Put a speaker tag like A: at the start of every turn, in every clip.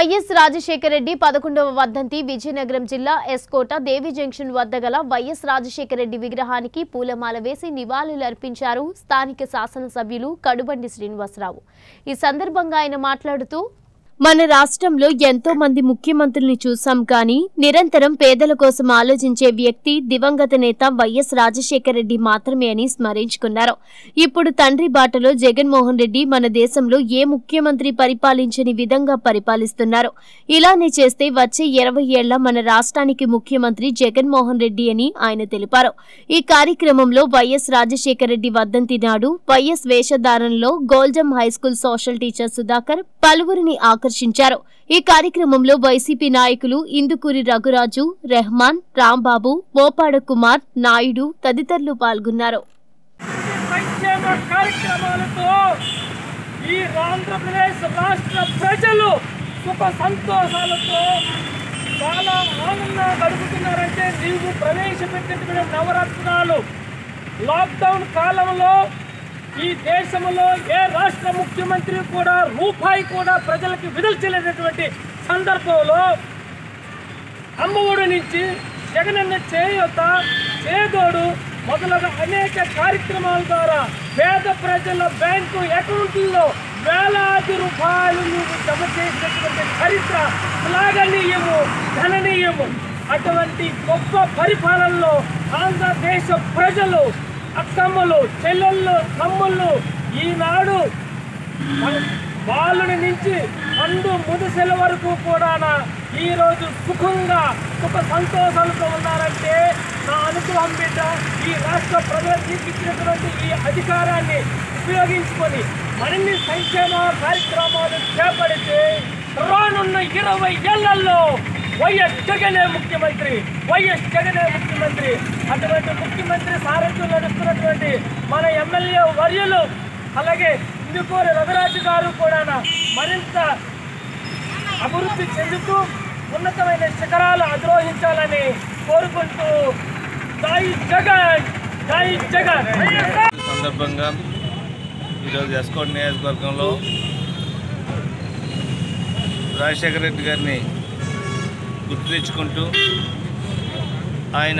A: YS Rajasekhara Reddy పదకొండవ వర్ధంతి విజయనగరం జిల్లా ఎస్కోట దేవి జంక్షన్ వద్ద గల వైఎస్ రాజశేఖర రెడ్డి విగ్రహానికి పూలమాల వేసి నివాళులర్పించారు స్థానిక శాసనసభ్యులు కడుబండి శ్రీనివాసరావు ఈ సందర్భంగా ఆయన మాట్లాడుతూ మన రాష్ట్రంలో ఎంతో మంది ముఖ్యమంత్రుల్ని చూసాం కానీ నిరంతరం పేదల కోసం ఆలోచించే వ్యక్తి దివంగత నేత వైఎస్ రాజశేఖర రెడ్డి మాత్రమే అని స్మరించుకున్నారు ఇప్పుడు తండ్రి బాటలో జగన్మోహన్ రెడ్డి మన దేశంలో ఏ ముఖ్యమంత్రి పరిపాలించని విధంగా పరిపాలిస్తున్నారు ఇలానే చేస్తే వచ్చే ఇరవై ఏళ్ల మన రాష్ట్రానికి ముఖ్యమంత్రి జగన్మోహన్ రెడ్డి అని ఆయన తెలిపారు ఈ కార్యక్రమంలో వైఎస్ రాజశేఖర రెడ్డి వర్ధంతి నాడు వైఎస్ వేషధారణలో Goljam high school social teacher Sudhakar పలువురిని ఆకర్షించారు ఈ కార్యక్రమంలో వైసీపీ నాయకులు ఇందుకూరి రఘురాజు రెహమాన్ రాంబాబు మోపాడ కుమార్ నాయుడు తదితరులు పాల్గొన్నారు
B: సంక్షేమ కార్యక్రమాలతో ఈ ఆంధ్రప్రదేశ్ రాష్ట్ర ప్రజలు సుఖ సంతోషాలతో చాలా ఆనందంగా గడుపుతున్నారంటే నీవు ప్రవేశపెట్టినటువంటి నవరత్నాలు లాక్డౌన్ కాలంలో ఈ దేశంలో ఏ రాష్ట్ర ముఖ్యమంత్రి కూడా రూపాయి కూడా ప్రజలకి విదల్చలేనటువంటి సందర్భంలో అమ్మఒడి నుంచి జగనన్న చేయూత చేదోడు మొదలగు అనేక కార్యక్రమాల ద్వారా పేద ప్రజల బ్యాంకు అకౌంట్లలో వేలాది రూపాయలు నువ్వు జమ చేసినటువంటి చరిత్ర శ్లాఘనీయము ధననీయము అటువంటి గొప్ప పరిపాలనలో ఆంధ్రదేశ ప్రజలు అక్కమ్మలు చెల్లెళ్ళు తమ్ముళ్ళు ఈనాడు బాలుని నుంచి పండు ముదిసెల వరకు కూడా ఈ రోజు సుఖంగా సుఖ సంతోషాలతో ఉన్నారంటే నా అనుగ్రహం బిడ్డ ఈ రాష్ట్ర ప్రజలకు ఇచ్చినటువంటి ఈ అధికారాన్ని ఉపయోగించుకొని మరిన్ని సంక్షేమ కార్యక్రమాలు చేపడితే రానున్న ఇరవై ఏళ్లలో వైఎస్ జగనే ముఖ్యమంత్రి వైఎస్ జగనే ముఖ్యమంత్రి అటువంటి ముఖ్యమంత్రి సారథ్యం నడుస్తున్నటువంటి మన ఎమ్మెల్యే వర్యులు అలాగే ఇందుకూరి రఘురాజు గారు కూడా మరింత అభివృద్ధి చెందుతూ ఉన్నతమైన శిఖరాలు అధిరోహించాలని కోరుకుంటూ జై జగన్ జై జగన్
C: ఈ సందర్భంగా ఈరోజు ఎస్కోట్ నియోజకవర్గంలో రాజశేఖర రెడ్డి గారిని గుర్తు తెచ్చుకుంటూ ఆయన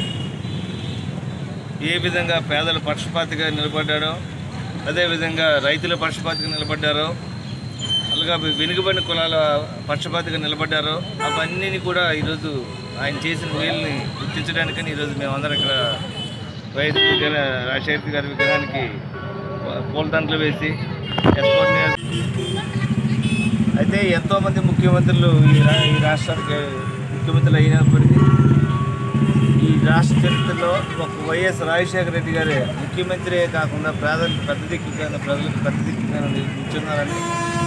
C: ఏ విధంగా పేదల పక్షపాతిగా నిలబడ్డాడో అదేవిధంగా రైతుల పక్షపాతిగా నిలబడ్డారో అలాగే వెనుకబడిన కులాల పక్షపాతిగా నిలబడ్డారో అవన్నీ కూడా ఈరోజు ఆయన చేసిన మేలుని గుర్తించడానికని ఈరోజు మేమందరం ఇక్కడ వైఎస్ విగ్రహ రాజశేఖర్ గారి విగ్రహానికి పూలదండలు వేసి ఎస్కోట్ నియోజక అయితే ఎంతోమంది ముఖ్యమంత్రులు ఈ రా ఈ రాష్ట్రానికి ముఖ్యమంత్రులు అయినప్పటికీ ఈ రాష్ట్ర చరిత్రలో ఒక వైఎస్ రాజశేఖర రెడ్డి గారే ముఖ్యమంత్రి కాకుండా పేదలకు పెద్ద దిక్కుగా ప్రజలకు పెద్ద దిక్కుగా నిల్చున్నారని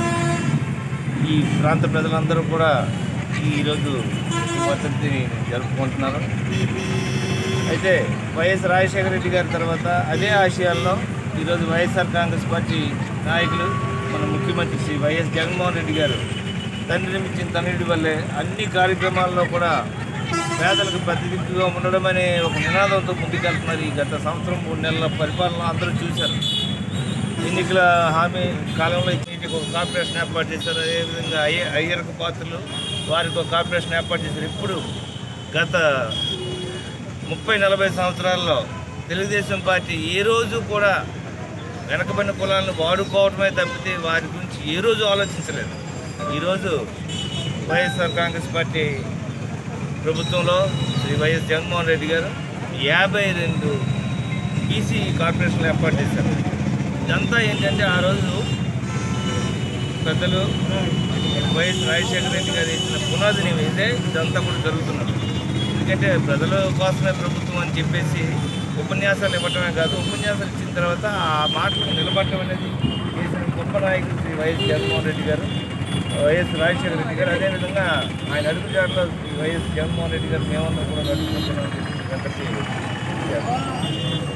C: ఈ ప్రాంత ప్రజలందరూ కూడా ఈరోజు ఈ వర్ధంతిని జరుపుకుంటున్నారు అయితే వైఎస్ రాజశేఖర రెడ్డి గారి తర్వాత అదే ఆశయాల్లో ఈరోజు వైఎస్ఆర్ కాంగ్రెస్ పార్టీ నాయకులు మన ముఖ్యమంత్రి శ్రీ వైఎస్ జగన్మోహన్ రెడ్డి గారు తండ్రిని మించిన తండ్రి వల్లే అన్ని కార్యక్రమాల్లో కూడా పేదలకు ప్రతిదిక్కుగా ఉండడం అనే ఒక నినాదంతో ముందుకెళ్తున్నారు ఈ గత సంవత్సరం మూడు నెలల పరిపాలన అందరూ చూశారు ఎన్నికల హామీ కాలంలో ఇంటికి ఒక కార్పొరేషన్ ఏర్పాటు చేశారు అదేవిధంగా అయ్య అయ్యరకు పాత్రలు వారికి ఒక కార్పొరేషన్ ఏర్పాటు చేశారు ఇప్పుడు గత ముప్పై నలభై సంవత్సరాల్లో తెలుగుదేశం పార్టీ ఏ రోజు కూడా వెనకబడిన కులాలను వాడుకోవడమే తప్పితే వారి గురించి ఏ రోజు ఆలోచించలేదు ఈరోజు వైఎస్ఆర్ కాంగ్రెస్ పార్టీ ప్రభుత్వంలో శ్రీ వైఎస్ జగన్మోహన్ రెడ్డి గారు యాభై రెండు బీసీ కార్పొరేషన్లు ఏర్పాటు చేశారు ఇదంతా ఏంటంటే ఆ రోజు పెద్దలు వైఎస్ రాజశేఖర రెడ్డి గారు ఇచ్చిన పునాదిని వేస్తే ఇదంతా కూడా జరుగుతున్నది ఎందుకంటే ప్రజల కోసమే ప్రభుత్వం అని చెప్పేసి ఉపన్యాసాలు ఇవ్వటమే కాదు ఉపన్యాసాలు ఇచ్చిన తర్వాత ఆ మాటకు నిలబడటం అనేది చేసిన గొప్ప నాయకుడు శ్రీ వైఎస్ జగన్మోహన్ రెడ్డి గారు వైఎస్ రాజశేఖర రెడ్డి గారు అదేవిధంగా ఆయన అడుగుజాడలో శ్రీ వైఎస్ జగన్మోహన్ రెడ్డి గారు మేమందరం కూడా నడుచుకుంటున్నామని చెప్పి వెంకటేశ్వర